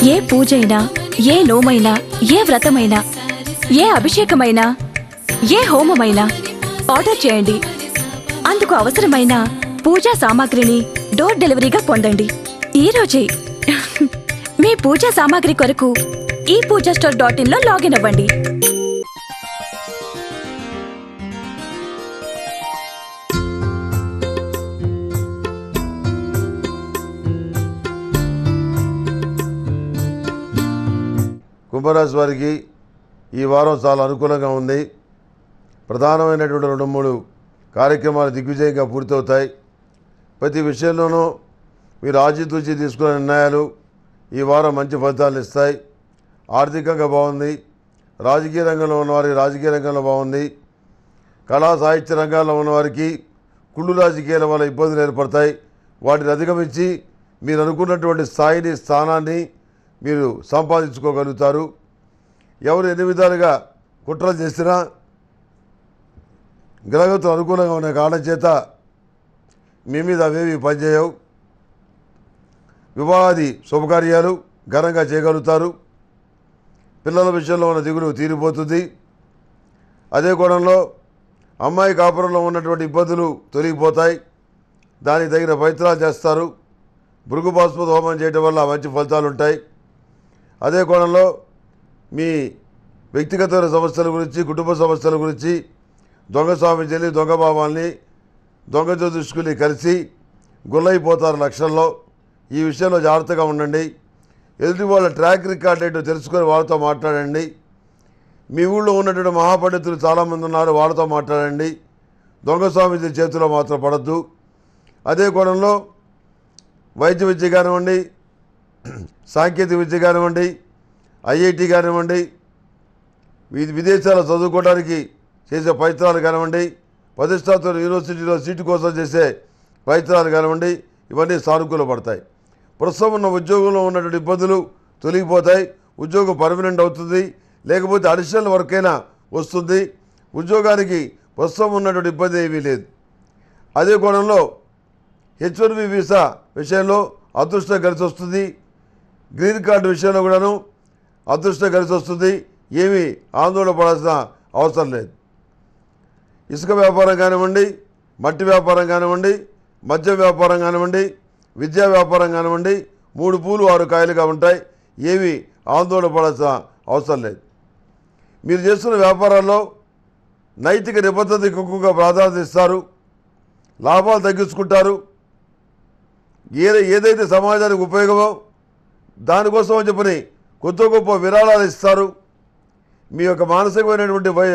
ఏ పూజైనా ఏ నోమైనా ఏ వ్రతమైనా ఏ అభిషేకమైనా ఏ హోమమైనా ఆర్డర్ చేయండి అందుకు అవసరమైన పూజా సామాగ్రిని డోర్ డెలివరీగా పొందండి ఈ రోజే మీ పూజా సామాగ్రి కొరకు ఈ పూజా స్టోర్ డాట్ ఇన్ లో లాగిన్ అవ్వండి కుంభరాశి వారికి ఈ వారం చాలా అనుకూలంగా ఉంది ప్రధానమైనటువంటి రెండు మూడు కార్యక్రమాలు దిగ్విజయంగా పూర్తవుతాయి ప్రతి విషయంలోనూ మీరు ఆచితూచి తీసుకున్న నిర్ణయాలు ఈ వారం మంచి ఫలితాలను ఇస్తాయి ఆర్థికంగా బాగుంది రాజకీయ రంగంలో ఉన్నవారికి రాజకీయ రంగంలో బాగుంది కళా సాహిత్య రంగాల్లో ఉన్నవారికి కుళ్ళు రాజకీయాల వల్ల ఇబ్బందులు ఏర్పడతాయి వాటిని అధిగమించి మీరు అనుకున్నటువంటి స్థాయిని స్థానాన్ని మీరు సంపాదించుకోగలుగుతారు ఎవరు ఎన్ని విధాలుగా కుట్రలు చేసినా గ్రహగతులు అనుకూలంగా ఉన్న కారణం చేత మీ మీద అవేవి పనిచేయవు వివాహాది శుభకార్యాలు ఘనంగా చేయగలుగుతారు పిల్లల విషయంలో ఉన్న దిగులు తీరిపోతుంది అదే కోణంలో అమ్మాయి కాపురంలో ఉన్నటువంటి ఇబ్బందులు తొలగిపోతాయి దానికి తగిన ప్రయత్నాలు చేస్తారు భృగు బాస్పద హోమం చేయడం వల్ల మంచి ఫలితాలు ఉంటాయి అదే కోణంలో మీ వ్యక్తిగతమైన సమస్యల గురించి కుటుంబ సమస్యల గురించి దొంగ స్వామిజీని దొంగ భావాల్ని దొంగ జ్యోతిష్కుల్ని కలిసి గుల్లైపోతారు లక్షల్లో ఈ విషయంలో జాగ్రత్తగా ఉండండి ఎదుటి వాళ్ళ ట్రాక్ రికార్డ్ ఏంటో తెలుసుకొని వాళ్ళతో మాట్లాడండి మీ ఊళ్ళో ఉన్నటువంటి మహాపండితులు చాలామంది ఉన్నారు వాళ్ళతో మాట్లాడండి దొంగ స్వామీజీ చేతిలో మాత్రం పడద్దు అదే కోణంలో వైద్య విద్య కానివ్వండి సాంకేతిక విద్య కానివ్వండి ఐఐటి కానివ్వండి వి- విదేశాల్లో చదువుకోవడానికి చేసే ప్రయత్నాలు కానివ్వండి ప్రతిష్టాత్మక యూనివర్సిటీలో సీటు కోసం చేసే ప్రయత్నాలు కానివ్వండి ఇవన్నీ సానుకూల పడతాయి ప్రస్తుతం ఉన్న ఉద్యోగంలో ఉన్నటువంటి ఇబ్బందులు తొలగిపోతాయి ఉద్యోగం పర్మనెంట్ అవుతుంది లేకపోతే అడిషనల్ వర్క్ అయినా వస్తుంది ఉద్యోగానికి ప్రస్తుతం ఉన్నటువంటి ఇబ్బంది ఏమీ లేదు అదే కోణంలో హెచ్ వన్ బి వీసా విషయంలో అదృష్టం కలిసి వస్తుంది గ్రీన్ కార్డు విషయంలో కూడాను అదృష్టం కలిసి వస్తుంది ఏమీ ఆందోళన పడాల్సిన అవసరం లేదు ఇసుక వ్యాపారం కానివ్వండి మట్టి వ్యాపారం కానివ్వండి మద్యం వ్యాపారం కానివ్వండి విద్యా వ్యాపారం కానివ్వండి మూడు పూలు ఆరు కాయలుగా ఉంటాయి ఏమీ ఆందోళన పడాల్సిన అవసరం లేదు మీరు చేస్తున్న వ్యాపారాల్లో నైతిక నిబద్ధతకు ఎక్కువగా ప్రాధాన్యత ఇస్తారు లాభాలు తగ్గించుకుంటారు ఏ ఏదైతే సమాజానికి ఉపయోగమో దానికోసం అని చెప్పని కొత్త గొప్ప విరాళాలు ఇస్తారు మీ యొక్క మానసికమైనటువంటి వై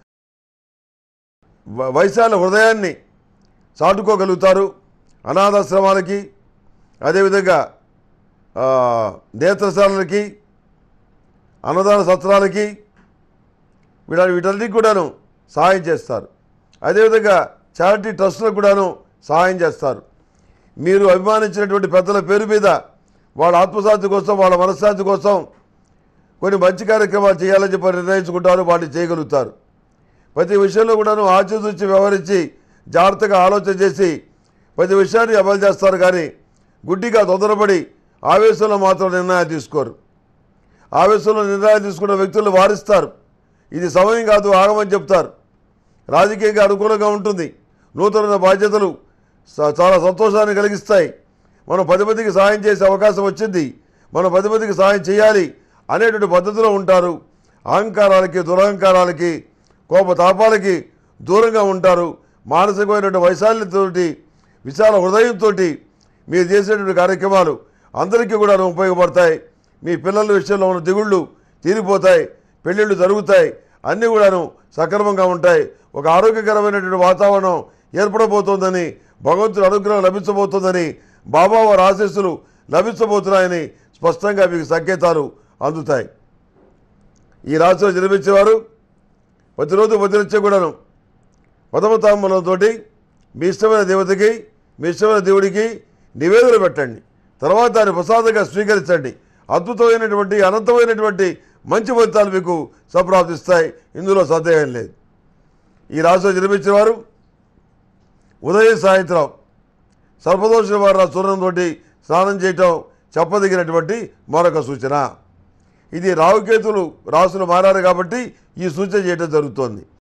వ- వైశాల హృదయాన్ని చాటుకోగలుగుతారు అనాథాశ్రమాలకి అదేవిధంగా ఆ, నేత్రశాలలకి అన్నదాన సత్రాలకి వీట వీటన్నిటికి కూడాను సహాయం చేస్తారు అదేవిధంగా చారిటీ ట్రస్టులకు కూడాను సహాయం చేస్తారు మీరు అభిమానించినటువంటి పెద్దల పేరు మీద వాళ్ళ ఆత్మశాంతి కోసం వాళ్ళ మనశ్శాంతి కోసం కొన్ని మంచి కార్యక్రమాలు చేయాలని చెప్పి నిర్ణయించుకుంటారు వాటిని చేయగలుగుతారు ప్రతి విషయంలో కూడాను ఆచితూచి వ్యవహరించి జాగ్రత్తగా ఆలోచన చేసి ప్రతి విషయాన్ని అమలు చేస్తారు కానీ గుడ్డిగా తొందరపడి ఆవేశంలో మాత్రం నిర్ణయాలు తీసుకోరు ఆవేశంలో నిర్ణయాలు తీసుకున్న వ్యక్తులను వారిస్తారు ఇది సమయం కాదు ఆగమని చెప్తారు రాజకీయంగా అనుకూలంగా ఉంటుంది నూతన బాధ్యతలు స- చాలా సంతోషాన్ని కలిగిస్తాయి మనం పది మందికి సహాయం చేసే అవకాశం వచ్చింది మనం పది మందికి సహాయం చేయాలి అనేటువంటి పద్ధతిలో ఉంటారు అహంకారాలకి దురహంకారాలకి కోపతాపాలకి దూరంగా ఉంటారు మానసికమైనటువంటి వైశాల్యంతోటి విశాల హృదయంతో మీరు చేసేటువంటి కార్యక్రమాలు అందరికీ కూడా ఉపయోగపడతాయి మీ పిల్లల విషయంలో ఉన్న దిగుళ్ళు తీరిపోతాయి పెళ్ళిళ్ళు జరుగుతాయి అన్నీ కూడాను సక్రమంగా ఉంటాయి ఒక ఆరోగ్యకరమైనటువంటి వాతావరణం ఏర్పడబోతోందని భగవంతుడి అనుగ్రహం లభించబోతోందని బాబా వారి ఆశీస్సులు లభించబోతున్నాయని స్పష్టంగా మీకు సంకేతాలు అందుతాయి ఈ రాశిలో జన్మించేవారు ప్రతిరోజు ప్రతినిత్యం కూడాను ప్రథమ తాంబూలంతో మీ ఇష్టమైన దేవతకి మీ ఇష్టమైన దేవుడికి నివేదన పెట్టండి తర్వాత దాన్ని ప్రసాదంగా స్వీకరించండి అద్భుతమైనటువంటి అనంతమైనటువంటి మంచి ఫలితాలు మీకు సంప్రాప్తిస్తాయి ఇందులో సందేహం లేదు ఈ రాశిలో జన్మించిన వారు ఉదయం సాయంత్రం సర్పదోష నివారణ చూర్ణంతో స్నానం చేయటం చెప్పదగినటువంటి మరొక సూచన ఇది రావుకేతులు రాసులు మారారు కాబట్టి ఈ సూచన చేయడం జరుగుతోంది